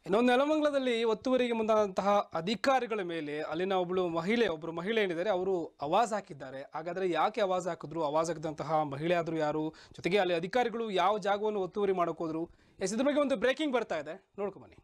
ಇನ್ನು ನೆಲಮಂಗಲದಲ್ಲಿ ಒತ್ತುವರಿಗೆ ಮುಂದಾದಂತಹ ಅಧಿಕಾರಿಗಳ ಮೇಲೆ ಅಲ್ಲಿನ ಒಬ್ಬಳು ಮಹಿಳೆ ಒಬ್ಬರು ಮಹಿಳೆ ಏನಿದ್ದಾರೆ ಅವರು ಅವಾಜ್ ಹಾಕಿದ್ದಾರೆ ಹಾಗಾದ್ರೆ ಯಾಕೆ ಅವಾಜ್ ಹಾಕಿದ್ರು ಅವಾಜ್ ಹಾಕಿದಂತಹ ಮಹಿಳೆ ಆದರೂ ಯಾರು ಜೊತೆಗೆ ಅಲ್ಲಿ ಅಧಿಕಾರಿಗಳು ಯಾವ ಜಾಗವನ್ನು ಒತ್ತುವರಿ ಮಾಡಕ್ ಹೋದ್ರು ಎಸ್ ಇದ್ರ ಬಗ್ಗೆ ಒಂದು ಬ್ರೇಕಿಂಗ್ ಬರ್ತಾ ಇದೆ ನೋಡ್ಕೊಂಬನ್ನಿ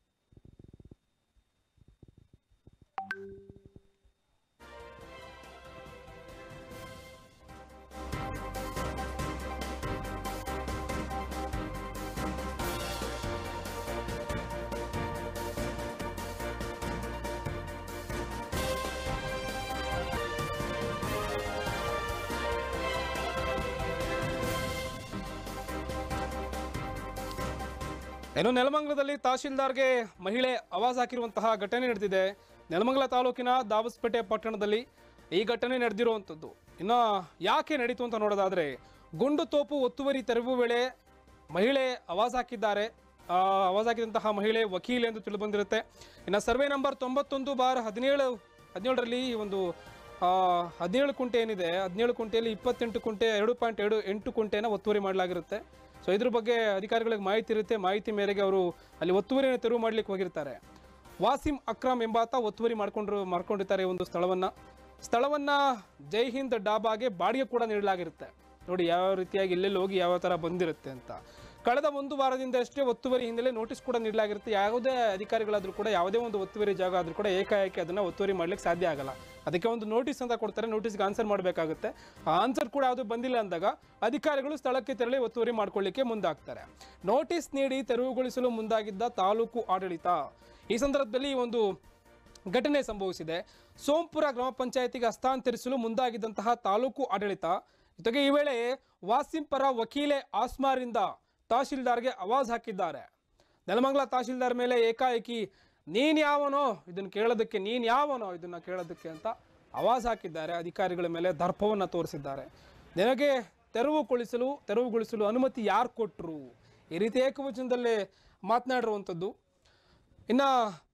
ಇನ್ನು ನೆಲಮಂಗಲದಲ್ಲಿ ತಹಶೀಲ್ದಾರ್ಗೆ ಮಹಿಳೆ ಆವಾಜ್ ಹಾಕಿರುವಂತಹ ಘಟನೆ ನಡೆದಿದೆ ನೆಲಮಂಗಲ ತಾಲೂಕಿನ ದಾಬಸ್ಪೇಟೆ ಪಟ್ಟಣದಲ್ಲಿ ಈ ಘಟನೆ ನಡೆದಿರುವಂಥದ್ದು ಇನ್ನು ಯಾಕೆ ನಡೀತು ಅಂತ ನೋಡೋದಾದ್ರೆ ಗುಂಡು ತೋಪು ಒತ್ತುವರಿ ತೆರವು ವೇಳೆ ಮಹಿಳೆ ಆವಾಜ್ ಹಾಕಿದ್ದಾರೆ ಆ, ಆವಾಜ್ ಹಾಕಿದಂತಹ ಮಹಿಳೆ ವಕೀಲೆ ಎಂದು ತಿಳಿದುಬಂದಿರುತ್ತೆ ಇನ್ನು ಸರ್ವೆ ನಂಬರ್ ತೊಂಬತ್ತೊಂದು ಬಾರ್ ಹದಿನೇಳು ಹದಿನೇಳರಲ್ಲಿ ಈ ಒಂದು ಆ, ಹದಿನೇಳು ಕುಂಟೆ ಏನಿದೆ ಹದಿನೇಳು ಕುಂಟೆಯಲ್ಲಿ ಇಪ್ಪತ್ತೆಂಟು ಕುಂಟೆ ಎರಡು ಪಾಯಿಂಟ್ ಎರಡು ಎಂಟು ಕುಂಟೆನ ಒತ್ತುವರಿ ಮಾಡಲಾಗಿರುತ್ತೆ ಸೊ ಇದ್ರ ಬಗ್ಗೆ ಅಧಿಕಾರಿಗಳಿಗೆ ಮಾಹಿತಿ ಇರುತ್ತೆ ಮಾಹಿತಿ ಮೇರೆಗೆ ಅವರು ಅಲ್ಲಿ ಒತ್ತುವರಿಯನ್ನು ತೆರವು ಮಾಡಲಿಕ್ಕೆ ಹೋಗಿರ್ತಾರೆ ವಾಸಿಂ ಅಕ್ರಮ್ ಎಂಬಾತ ಒತ್ತುವರಿ ಮಾಡ್ಕೊಂಡ್ರು ಮಾಡ್ಕೊಂಡಿರ್ತಾರೆ ಈ ಒಂದು ಸ್ಥಳವನ್ನ ಸ್ಥಳವನ್ನ ಜೈ ಹಿಂದ್ ಡಾಬಾಗೆ ಬಾಡಿಗೆ ಕೂಡ ನೀಡಲಾಗಿರುತ್ತೆ ನೋಡಿ ಯಾವ ರೀತಿಯಾಗಿ ಎಲ್ಲೆಲ್ಲಿ ಹೋಗಿ ಯಾವ ಥರ ಬಂದಿರುತ್ತೆ ಅಂತ ಕಳೆದ ಒಂದು ವಾರದಿಂದ ಅಷ್ಟೇ ಒತ್ತುವರಿ ಹಿನ್ನೆಲೆ ನೋಟಿಸ್ ಕೂಡ ನೀಡಲಾಗಿರುತ್ತೆ ಯಾವುದೇ ಅಧಿಕಾರಿಗಳಾದರೂ ಕೂಡ ಯಾವುದೇ ಒಂದು ಒತ್ತುವರಿ ಜಾಗ ಆದರೂ ಕೂಡ ಏಕಾಏಕಿ ಅದನ್ನು ಒತ್ತುವರಿ ಮಾಡ್ಲಿಕ್ಕೆ ಸಾಧ್ಯ ಆಗಲ್ಲ ಅದಕ್ಕೆ ಒಂದು ನೋಟಿಸ್ ಅಂತ ಕೊಡ್ತಾರೆ ನೋಟಿಸ್ಗೆ ಆನ್ಸರ್ ಮಾಡಬೇಕಾಗುತ್ತೆ ಆ ಆನ್ಸರ್ ಕೂಡ ಯಾವುದು ಬಂದಿಲ್ಲ ಅಂದಾಗ ಅಧಿಕಾರಿಗಳು ಸ್ಥಳಕ್ಕೆ ತೆರಳಿ ಒತ್ತುವರಿ ಮಾಡ್ಕೊಳ್ಳಿಕ್ಕೆ ಮುಂದಾಗ್ತಾರೆ ನೋಟಿಸ್ ನೀಡಿ ತೆರವುಗೊಳಿಸಲು ಮುಂದಾಗಿದ್ದ ತಾಲೂಕು ಆಡಳಿತ ಈ ಸಂದರ್ಭದಲ್ಲಿ ಈ ಒಂದು ಘಟನೆ ಸಂಭವಿಸಿದೆ ಸೋಂಪುರ ಗ್ರಾಮ ಪಂಚಾಯತಿಗೆ ಹಸ್ತಾಂತರಿಸಲು ಮುಂದಾಗಿದ್ದಂತಹ ತಾಲೂಕು ಆಡಳಿತ ಜೊತೆಗೆ ಈ ವೇಳೆ ವಾಸಿಂ ಪರ ವಕೀಲೆ ಆಸ್ಮಾರಿಂದ ತಹಶೀಲ್ದಾರ್ಗೆ ಆವಾಜ್ ಹಾಕಿದ್ದಾರೆ ನೆಲಮಂಗಲ ತಹಶೀಲ್ದಾರ್ ಮೇಲೆ ಏಕಾಏಕಿ ನೀನ್ ಯಾವನೋ ಇದನ್ನ ಕೇಳೋದಕ್ಕೆ ನೀನ್ ಯಾವನೋ ಇದನ್ನ ಕೇಳೋದಕ್ಕೆ ಅಂತ ಆವಾಜ್ ಹಾಕಿದ್ದಾರೆ ಅಧಿಕಾರಿಗಳ ಮೇಲೆ ದರ್ಪವನ್ನು ತೋರಿಸಿದ್ದಾರೆ ನಿನಗೆ ತೆರವುಗೊಳಿಸಲು ತೆರವುಗೊಳಿಸಲು ಅನುಮತಿ ಯಾರು ಕೊಟ್ಟರು ಈ ರೀತಿ ಏಕವಚನದಲ್ಲೇ ಮಾತನಾಡಿರುವಂಥದ್ದು ಇನ್ನು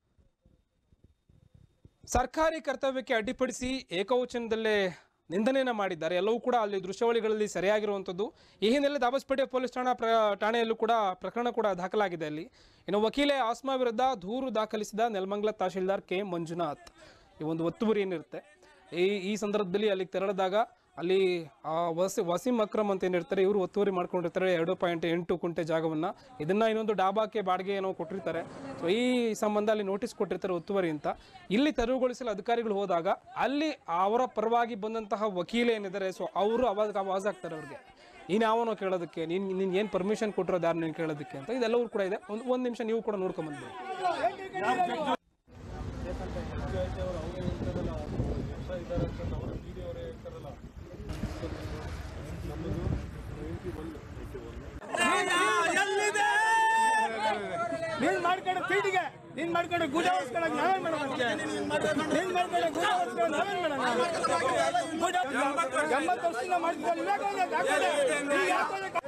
ಸರ್ಕಾರಿ ಕರ್ತವ್ಯಕ್ಕೆ ಅಡ್ಡಿಪಡಿಸಿ ಏಕವಚನದಲ್ಲೇ ನಿಂದನೆಯನ್ನ ಮಾಡಿದ್ದಾರೆ ಎಲ್ಲವೂ ಕೂಡ ಅಲ್ಲಿ ದೃಶ್ಯಾವಳಿಗಳಲ್ಲಿ ಸರಿಯಾಗಿರುವಂಥದ್ದು ಈ ಹಿನ್ನೆಲೆ ದಾಬಸ್ಪೇಟೆ ಪೊಲೀಸ್ ಠಾಣಾ ಪ್ರ ಠಾಣೆಯಲ್ಲೂ ಕೂಡ ಪ್ರಕರಣ ಕೂಡ ದಾಖಲಾಗಿದೆ ಅಲ್ಲಿ ಇನ್ನು ವಕೀಲೆ ಆಸ್ಮಾ ವಿರುದ್ಧ ದೂರು ದಾಖಲಿಸಿದ ನೆಲಮಂಗಲ ತಹಶೀಲ್ದಾರ್ ಕೆ ಮಂಜುನಾಥ್ ಈ ಒಂದು ಒತ್ತುವರಿ ಏನಿರುತ್ತೆ ಈ ಈ ಸಂದರ್ಭದಲ್ಲಿ ಅಲ್ಲಿಗೆ ತೆರಳಿದಾಗ ಅಲ್ಲಿ ಆ ವಸಿ ವಸೀಂ ಅಕ್ರಮ್ ಅಂತ ಏನಿರ್ತಾರೆ ಇವರು ಒತ್ತುವರಿ ಮಾಡ್ಕೊಂಡಿರ್ತಾರೆ ಎರಡು ಪಾಯಿಂಟ್ ಎಂಟು ಕುಂಟೆ ಜಾಗವನ್ನು ಇದನ್ನ ಇನ್ನೊಂದು ಡಾಬಾಕ್ಕೆ ಬಾಡಿಗೆ ಏನೋ ಕೊಟ್ಟಿರ್ತಾರೆ ಸೊ ಈ ಸಂಬಂಧ ಅಲ್ಲಿ ನೋಟಿಸ್ ಕೊಟ್ಟಿರ್ತಾರೆ ಒತ್ತುವರಿ ಅಂತ ಇಲ್ಲಿ ತೆರವುಗೊಳಿಸಲು ಅಧಿಕಾರಿಗಳು ಹೋದಾಗ ಅಲ್ಲಿ ಅವರ ಪರವಾಗಿ ಬಂದಂತಹ ವಕೀಲೆ ಏನಿದ್ದಾರೆ ಸೊ ಅವರು ಅವಾಗ ಆವಾಜ್ ಆಗ್ತಾರೆ ಅವ್ರಿಗೆ ನೀನು ಯಾವನೋ ಕೇಳೋದಕ್ಕೆ ನೀನು ನಿನ್ಗೆ ಏನು ಪರ್ಮಿಷನ್ ಕೊಟ್ಟಿರೋದು ಯಾರು ನೀನು ಕೇಳೋದಕ್ಕೆ ಅಂತ ಇದೆಲ್ಲವೂ ಕೂಡ ಇದೆ ಒಂದು ಒಂದು ನಿಮಿಷ ನೀವು ಕೂಡ ನೋಡ್ಕೊಂಬಂದ್ಬಿಡಿ ನೀನ್ ಮಾಡ್ಕೊಂಡು ಫೀಲ್ಡಿಗೆ ನೀನ್ ಮಾಡ್ಕೊಂಡು ಗೂಡ ಹೊಡ್ಸ್ಕೊಳಕ್ ನಾವೇನ್ ಮಾಡೋಣ ಅದಕ್ಕೆ? ನೀನ್ ಮಾಡ್ಕೊಂಡು ಗೂಡ ಹೊಡ್ಸ್ಕೊಳಕ್ ನಾವೇನ್ ಮಾಡೋಣ ಗೂಡ ಎಂಬತ್ತು ವರ್ಷದಿಂದ ಮಾಡ್ಕೊಂಡು ಇವಾಗ ಅವ್ನು ಯಾಕೆ ಹಾಕ್ತಾರೆ? ಈಗ ಹಾಕೋದಕ್ಕೆ-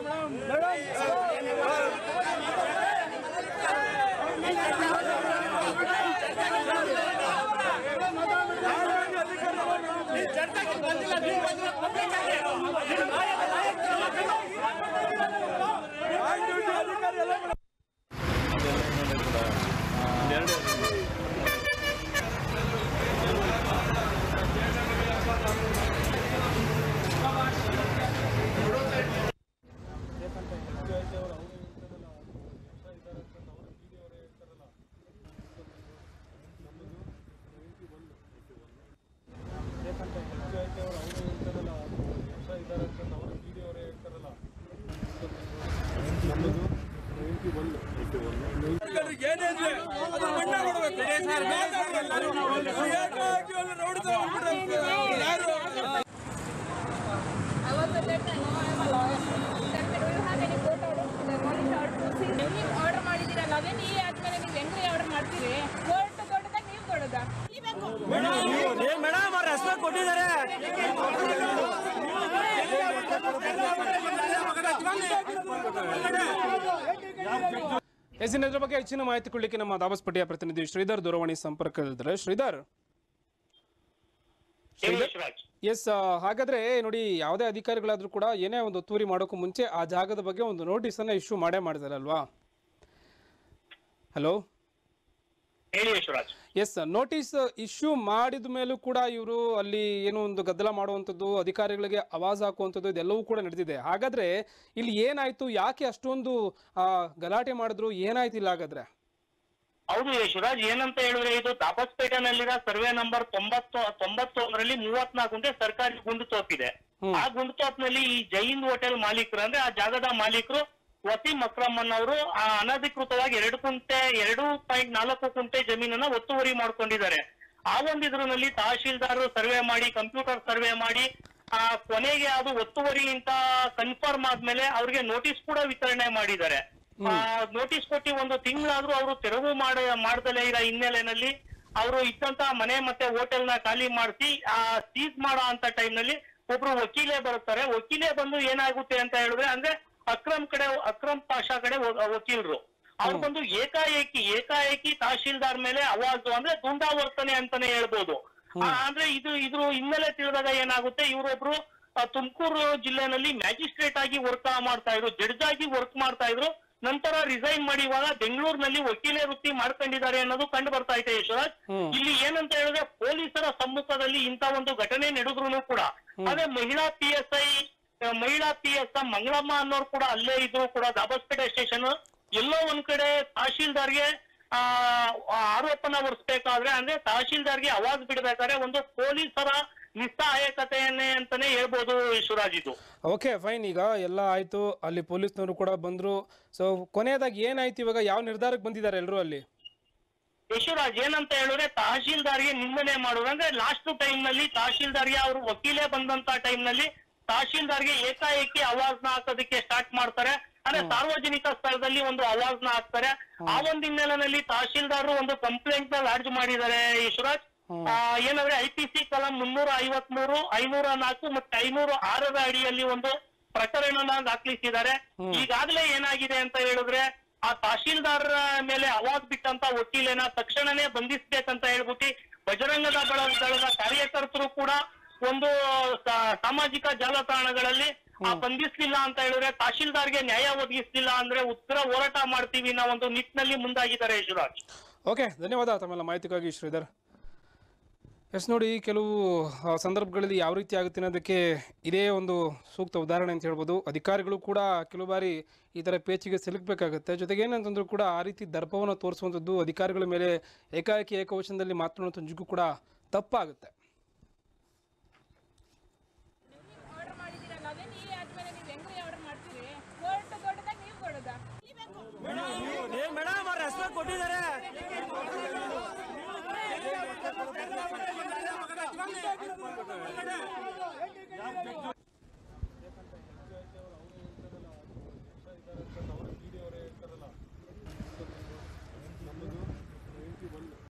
I was at that time, no, I am a lawyer. That do you have any court order? The police order to see? ನೀವು ಆರ್ಡರ್ ಮಾಡಿದ್ದೀರಲ್ಲ ಅದೇನು ಈ ಆದ್ಮೇಲೆ ನೀವು ಹೆಂಗ್ರಿ ಆರ್ಡರ್ ಮಾಡ್ತೀರಿ ಕೋರ್ಟ್ ದೊಡ್ಡದ ನೀವು ದೊಡ್ಡದ ಮೇಡಮ್ ಅವ್ರ ಹೆಸರು ಕೊಟ್ಟಿದ್ದಾರೆ ಎಸ್ ಇನ್ನು ಇದ್ರ ಬಗ್ಗೆ ಹೆಚ್ಚಿನ ಮಾಹಿತಿ ಕೊಡ್ಲಿಕ್ಕೆ ನಮ್ಮ ದಾಬಸ್ಪೇಟೆಯ ಪ್ರತಿನಿಧಿ ಶ್ರೀಧರ್ ದೂರವಾಣಿ ಸಂಪರ್ಕದಲ್ಲಿದ್ದಾರೆ ಶ್ರೀಧರ್ ಎಸ್ ಹಾಗಾದ್ರೆ ನೋಡಿ ಯಾವುದೇ ಅಧಿಕಾರಿಗಳಾದ್ರೂ ಕೂಡ ಏನೇ ಒಂದು ಒತ್ತುವರಿ ಮಾಡೋಕ್ಕೂ ಮುಂಚೆ ಆ ಜಾಗದ ಬಗ್ಗೆ ಒಂದು ನೋಟಿಸ್ ಅನ್ನ ಇಶ್ಯೂ ಮಾಡೇ ಮಾಡಿದಾರಲ್ವಾ ಹಲೋ ಹೇಳಿ ಯಶವರಾಜ್ ಎಸ್ ನೋಟಿಸ್ ಇಶ್ಯೂ ಮಾಡಿದ ಮೇಲೂ ಕೂಡ ಇವರು ಅಲ್ಲಿ ಏನೋ ಒಂದು ಗದ್ದಲ ಮಾಡುವಂಥದ್ದು ಅಧಿಕಾರಿಗಳಿಗೆ ಆವಾಜ್ ಹಾಕುವಂಥದ್ದು ಇದೆಲ್ಲವೂ ಕೂಡ ನಡೆದಿದೆ ಹಾಗಾದ್ರೆ ಇಲ್ಲಿ ಏನಾಯ್ತು ಯಾಕೆ ಅಷ್ಟೊಂದು ಆ, ಗಲಾಟೆ ಮಾಡಿದ್ರು ಏನಾಯ್ತು ಇಲ್ಲ ಹಾಗಾದ್ರೆ ಹೌದು ಯಶವರಾಜ್ ಏನಂತ ಹೇಳಿದ್ರೆ ಇದು ದಾಬಸ್ಪೇಟೆನಲ್ಲಿರೋ ಸರ್ವೆ ನಂಬರ್ ತೊಂಬತ್ತು ತೊಂಬತ್ತೊಂದರಲ್ಲಿ ಮೂವತ್ನಾಲ್ಕು ಗುಂಟೆ ಸರ್ಕಾರಿ ಗುಂಡು ತೋಪಿದೆ ಆ ಗುಂಡು ತೋಪಿನಲ್ಲಿ ಈ ಜೈನ್ ಹೋಟೆಲ್ ಮಾಲೀಕರು ಅಂದ್ರೆ ಆ ಜಾಗದ ಮಾಲೀಕರು ವಸೀಂ ಅಕ್ರಮನ್ ಅವರು ಆ ಅನಧಿಕೃತವಾಗಿ ಎರಡು ಕುಂಟೆ ಎರಡು ಪಾಯಿಂಟ್ ನಾಲ್ಕು ಕುಂಟೆ ಜಮೀನನ್ನ ಒತ್ತುವರಿ ಮಾಡ್ಕೊಂಡಿದ್ದಾರೆ ಆ ಒಂದು ಇದ್ರಲ್ಲಿ ತಹಶೀಲ್ದಾರ್ ಸರ್ವೆ ಮಾಡಿ ಕಂಪ್ಯೂಟರ್ ಸರ್ವೆ ಮಾಡಿ ಆ ಕೊನೆಗೆ ಅದು ಒತ್ತುವರಿ ಅಂತ ಕನ್ಫರ್ಮ್ ಆದ್ಮೇಲೆ ಅವ್ರಿಗೆ ನೋಟಿಸ್ ಕೂಡ ವಿತರಣೆ ಮಾಡಿದ್ದಾರೆ ನೋಟಿಸ್ ಕೊಟ್ಟು ಒಂದು ತಿಂಗಳಾದ್ರೂ ಅವರು ತೆರವು ಮಾಡ ಮಾಡ್ದಲೇ ಇರೋ ಹಿನ್ನೆಲೆಯಲ್ಲಿ ಅವರು ಇದ್ದಂತ ಮನೆ ಮತ್ತೆ ಹೋಟೆಲ್ ನ ಖಾಲಿ ಮಾಡಿಸಿ ಆ ಸೀಸ್ ಮಾಡೋ ಅಂತ ಟೈಮ್ ನಲ್ಲಿ ಒಬ್ರು ವಕೀಲೆ ಬರುತ್ತಾರೆ ವಕೀಲೆ ಬಂದು ಏನಾಗುತ್ತೆ ಅಂತ ಹೇಳಿದ್ರೆ ಅಂದ್ರೆ ಅಕ್ರಮ್ ಕಡೆ ಅಕ್ರಮ್ ಪಾಷಾ ಕಡೆ ವ- ವಕೀಲರು ಅವ್ರು ಬಂದು ಏಕಾಏಕಿ ಏಕಾಏಕಿ ತಹಶೀಲ್ದಾರ್ ಮೇಲೆ ಅವಾಜು ಅಂದ್ರೆ ದುಂಡಾವರ್ತನೆ ಅಂತಾನೆ ಹೇಳ್ಬೋದು ಆ, ಅಂದ್ರೆ ಇದು ಇದ್ರ ಹಿನ್ನೆಲೆ ತಿಳಿದಾಗ ಏನಾಗುತ್ತೆ ಇವರೊಬ್ರು ತುಮಕೂರು ಜಿಲ್ಲೆನಲ್ಲಿ ಮ್ಯಾಜಿಸ್ಟ್ರೇಟ್ ಆಗಿ ವರ್ಕ್ ಮಾಡ್ತಾ ಇದ್ರು ಜಡ್ಜ್ ಆಗಿ ವರ್ಕ್ ಮಾಡ್ತಾ ಇದ್ರು ನಂತರ ರಿಸೈನ್ ಮಾಡಿ ಇವಾಗ ಬೆಂಗಳೂರಿನಲ್ಲಿ ವಕೀಲೆ ವೃತ್ತಿ ಮಾಡ್ಕೊಂಡಿದ್ದಾರೆ ಅನ್ನೋದು ಕಂಡು ಬರ್ತಾ ಇದೆ ಯಶವರಾಜ್ ಇಲ್ಲಿ ಏನಂತ ಹೇಳಿದ್ರೆ ಪೊಲೀಸರ ಸಮ್ಮುಖದಲ್ಲಿ ಇಂತ ಒಂದು ಘಟನೆ ನಡೆದ್ರು ಕೂಡ ಅದೇ ಮಹಿಳಾ ಪಿ ಎಸ್ ಐ ಮಹಿಳಾ ಪಿ ಎಸ್ ಮಂಗಳಮ್ಮ ಅನ್ನೋರು ಕೂಡ ಅಲ್ಲೇ ಇದ್ರು ಕೂಡ ದಾಬಸ್ಪೇಟೆ ಸ್ಟೇಷನ್ ಎಲ್ಲೋ ಒಂದ್ ಕಡೆ ತಹಶೀಲ್ದಾರ್ಗೆ ಆ ಆರೋಪನ ಹೊರಿಸ್ಬೇಕಾದ್ರೆ ಅಂದ್ರೆ ತಹಶೀಲ್ದಾರ್ಗೆ ಅವಾಜ್ ಬಿಡ್ಬೇಕಾದ್ರೆ ಒಂದು ಪೊಲೀಸರ ನಿಸ್ಸಹಾಯಕತೆಯನ್ನೇ ಅಂತಾನೆ ಹೇಳ್ಬೋದು ಶಿವರಾಜ್ ಇದು ಓಕೆ ಫೈನ್ ಈಗ ಎಲ್ಲ ಆಯ್ತು ಅಲ್ಲಿ ಪೊಲೀಸ್ನವರು ಕೂಡ ಬಂದ್ರು ಸೊ ಕೊನೆಯದಾಗಿ ಏನಾಯ್ತು ಇವಾಗ ಯಾವ ನಿರ್ಧಾರಕ್ಕೆ ಬಂದಿದ್ದಾರೆ ಎಲ್ಲರೂ ಅಲ್ಲಿ ಯಶವರಾಜ್ ಏನಂತ ಹೇಳಿದ್ರೆ ತಹಶೀಲ್ದಾರ್ಗೆ ನಿಂದನೆ ಮಾಡೋದು ಅಂದ್ರೆ ಲಾಸ್ಟ್ ಟೈಮ್ ನಲ್ಲಿ ತಹಶೀಲ್ದಾರ್ಗೆ ಅವರು ವಕೀಲೆ ಬಂದಂತ ಟೈಮ್ ನಲ್ಲಿ ತಹಶೀಲ್ದಾರ್ಗೆ ಏಕಾಏಕಿ ಅವಾಜ್ನ ಹಾಕೋದಕ್ಕೆ ಸ್ಟಾರ್ಟ್ ಮಾಡ್ತಾರೆ ಅಂದ್ರೆ ಸಾರ್ವಜನಿಕ ಸ್ಥಳದಲ್ಲಿ ಒಂದು ಅವಾಜ್ನ ಹಾಕ್ತಾರೆ ಆ ಒಂದು ಹಿನ್ನೆಲೆಯಲ್ಲಿ ತಹಶೀಲ್ದಾರ್ ಒಂದು ಕಂಪ್ಲೇಂಟ್ ನ ಲಾಡ್ಜ್ ಮಾಡಿದ್ದಾರೆ ಯಶವರಾಜ್ ಆ, ಏನಂದ್ರೆ ಐ ಪಿ ಸಿ ಕಲಂ ಮುನ್ನೂರ ಐವತ್ ಮೂರು ಐನೂರ ನಾಲ್ಕು ಮತ್ತೆ ಐನೂರ ಆರರ ಅಡಿಯಲ್ಲಿ ಒಂದು ಪ್ರಕರಣನ ದಾಖಲಿಸಿದ್ದಾರೆ ಈಗಾಗಲೇ ಏನಾಗಿದೆ ಅಂತ ಹೇಳಿದ್ರೆ ಆ ತಹಶೀಲ್ದಾರ್ ಮೇಲೆ ಅವಾಜ್ ಬಿಟ್ಟಂತ ವಕೀಲನ ತಕ್ಷಣನೇ ಬಂಧಿಸ್ಬೇಕಂತ ಹೇಳ್ಬಿಟ್ಟು ಬಜರಂಗದ ದಳ ದಳದ ಕಾರ್ಯಕರ್ತರು ಕೂಡ ಒಂದು ಸಾ- ಸಾಮಾಜಿಕ ಜಾಲತಾಣಗಳಲ್ಲಿ ಆ ಬಂಧಿಸ್ಲಿಲ್ಲ ಅಂತ ಹೇಳಿದ್ರೆ ತಹಶೀಲ್ದಾರ್ಗೆ ನ್ಯಾಯ ಒದಗಿಸ್ಲಿಲ್ಲ ಅಂದ್ರೆ ಉತ್ತರ ಹೋರಾಟ ಮಾಡ್ತೀವಿ ಅನ್ನೋ ಒಂದು ನಿಟ್ಟಿನಲ್ಲಿ ಮುಂದಾಗಿದ್ದಾರೆ ಯಶವರಾಜ್ ಓಕೆ ಧನ್ಯವಾದ ತಮ್ಮೆಲ್ಲ ಮಾಹಿತಿಗಾಗಿ ಶ್ರೀಧರ್ ಎಸ್ ನೋಡಿ ಕೆಲವು ಆ, ಸಂದರ್ಭಗಳಲ್ಲಿ ಯಾವ ರೀತಿ ಆಗುತ್ತೆ ಅನ್ನೋದಕ್ಕೆ ಇದೇ ಒಂದು ಸೂಕ್ತ ಉದಾಹರಣೆ ಅಂತ ಹೇಳ್ಬೋದು ಅಧಿಕಾರಿಗಳು ಕೂಡ ಕೆಲವು ಬಾರಿ ಈ ಥರ ಪೇಚಿಗೆ ಸಿಲುಕಬೇಕಾಗುತ್ತೆ ಜೊತೆಗೆ ಏನಂತಂದ್ರೂ ಕೂಡ ಆ ರೀತಿ ದರ್ಪವನ್ನು ತೋರಿಸುವಂಥದ್ದು ಅಧಿಕಾರಿಗಳ ಮೇಲೆ ಏಕಾಏಕಿ ಏಕವಚನದಲ್ಲಿ ಮಾತನಾಡುವಂಥ ನಿಜಕ್ಕೂ ಕೂಡ ತಪ್ಪಾಗುತ್ತೆ ಆರ್ಡರ್ ಮಾಡಿದ್ದೀರಲ್ಲ ಅದೇ ನೀವೇ ಆದ್ಮೇಲೆ ನೀವು ಹೆಂಗ್ರಿ ಆರ್ಡರ್ ಮಾಡ್ತೀರಿ ಕೋರ್ಟ್ ದೊಡ್ಡದಾಗ ನೀವು ಕೊಡೋದಾ ಮೇಡಮ್ ಅವ್ರ ರೆಸ್ಪೆಕ್ಟ್ ಕೊಟ್ಟಿದ್ದಾರೆ